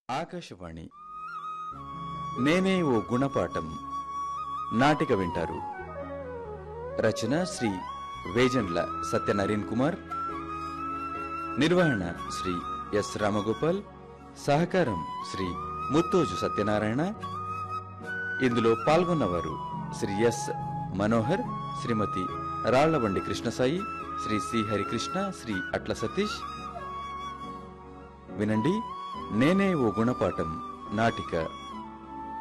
ఆకాశవాణి నేనే ఓ గుణపాఠం నాటిక వింటారు రచన శ్రీ వేజండ్ల సత్యనారాయణ కుమార్ నిర్వహణ శ్రీ ఎస్ రామగోపాల్ సహకారం శ్రీ ముత్తోజు సత్యనారాయణ ఇందులో పాల్గొన్నవారు శ్రీ ఎస్ మనోహర్ శ్రీమతి రాళ్లబండి కృష్ణసాయి శ్రీ సి హరికృష్ణ శ్రీ అట్ల సతీష్ వినండి నేనే ఓ గుణపాఠం నాటిక